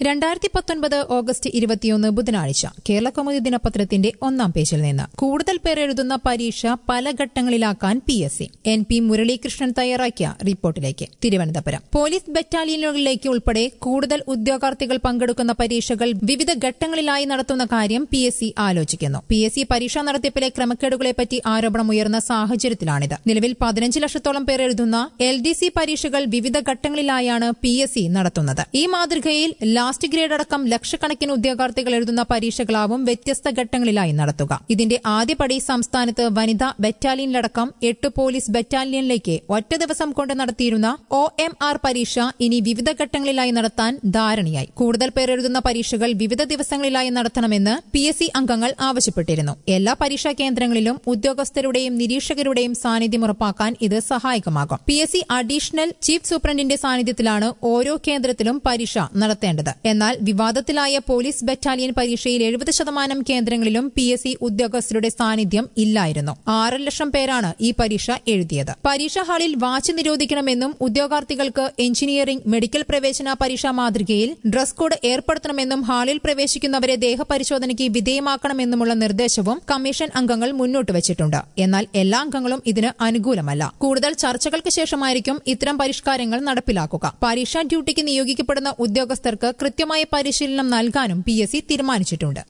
രണ്ടായിരത്തി പത്തൊൻപത് ഓഗസ്റ്റ് ഇരുപത്തിയൊന്ന് ബുധനാഴ്ച കേരള കൗമുദി ദിനപത്രത്തിന്റെ ഒന്നാം പേജിൽ നിന്ന് കൂടുതൽ പേർ എഴുതുന്ന പരീക്ഷ പല ഘട്ടങ്ങളിലാക്കാൻ P S C N P Muralikrishnan തയ്യാറാക്കിയ റിപ്പോർട്ടിലേക്ക് തിരുവനന്തപുരം പോലീസ് ബറ്റാലിയനുകളിലേക്ക് ഉൾപ്പെടെ കൂടുതൽ ഉദ്യോഗാർത്ഥികൾ പങ്കെടുക്കുന്ന പരീക്ഷകൾ വിവിധ ഘട്ടങ്ങളിലായി നടത്തുന്ന കാര്യം പി എസ് സി ആലോചിക്കുന്നു പി എസ് സി പരീക്ഷാ നടത്തിപ്പിലെ ക്രമക്കേടുകളെപ്പറ്റി ആരോപണമുയർന്ന സാഹചര്യത്തിലാണിത് നിലവിൽ പതിനഞ്ച് ലക്ഷത്തോളം പേർ എഴുതുന്ന എൽ ഡി സി പരീക്ഷകൾ വിവിധ ഘട്ടങ്ങളിലായാണ് പി എസ് സി നടത്തുന്നത് ഈ മാതൃകയിൽ ലാസ്റ്റ് ഗ്രേഡ് അടക്കം ലക്ഷക്കണക്കിന് ഉദ്യോഗാർത്ഥികൾ എഴുതുന്ന പരീക്ഷകളാവും വ്യത്യസ്ത ഘട്ടങ്ങളിലായി നടത്തുക ഇതിന്റെ ആദ്യപടി സംസ്ഥാനത്ത് വനിതാ ബറ്റാലിയനിലടക്കം എട്ട് പോലീസ് ബറ്റാലിയനിലേക്ക് ഒറ്റ ദിവസം കൊണ്ട് നടത്തിയിരുന്ന ഒ എം ആർ പരീക്ഷ ഇനി വിവിധ ഘട്ടങ്ങളിലായി നടത്താൻ ധാരണയായി കൂടുതൽ പേർ എഴുതുന്ന പരീക്ഷകൾ വിവിധ ദിവസങ്ങളിലായി നടത്തണമെന്ന് പി എസ് സി അംഗങ്ങൾ ആവശ്യപ്പെട്ടിരുന്നു എല്ലാ പരീക്ഷാ കേന്ദ്രങ്ങളിലും ഉദ്യോഗസ്ഥരുടെയും നിരീക്ഷകരുടെയും സാന്നിധ്യം ഉറപ്പാക്കാൻ ഇത് സഹായകമാകും P S C additional chief സൂപ്രണ്ടിന്റെ സാന്നിധ്യത്തിലാണ് ഓരോ കേന്ദ്രത്തിലും പരീക്ഷ നടത്തേണ്ടത് എന്നാൽ വിവാദത്തിലായ പോലീസ് ബറ്റാലിയൻ പരീക്ഷയിൽ എഴുപത് ശതമാനം കേന്ദ്രങ്ങളിലും പി എസ് സി ഉദ്യോഗസ്ഥരുടെ സാന്നിധ്യം ഇല്ലായിരുന്നു ആറ് ലക്ഷം പേരാണ് ഈ പരീക്ഷ എഴുതിയത് പരീക്ഷാ ഹാളിൽ വാച്ച് നിരോധിക്കണമെന്നും ഉദ്യോഗാർത്ഥികൾക്ക് എഞ്ചിനീയറിംഗ് മെഡിക്കൽ പ്രവേശന പരീക്ഷാ മാതൃകയിൽ ഡ്രസ് കോഡ് ഏർപ്പെടുത്തണമെന്നും ഹാളിൽ പ്രവേശിക്കുന്നവരെ ദേഹപരിശോധനയ്ക്ക് വിധേയമാക്കണമെന്നുമുള്ള നിർദ്ദേശവും കമ്മീഷൻ അംഗങ്ങൾ മുന്നോട്ട് വച്ചിട്ടുണ്ട് എന്നാൽ എല്ലാ അംഗങ്ങളും ഇതിന് അനുകൂലമല്ല കൂടുതൽ ചർച്ചകൾക്ക് ശേഷമായിരിക്കും ഇത്തരം പരിഷ്കാരങ്ങൾ നടപ്പിലാക്കുക പരീക്ഷാ ഡ്യൂട്ടിക്ക് നിയോഗിക്കപ്പെടുന്ന ഉദ്യോഗസ്ഥർക്ക് കൃത്യമായ പരിശീലനം നൽകാനും പി തീരുമാനിച്ചിട്ടുണ്ട്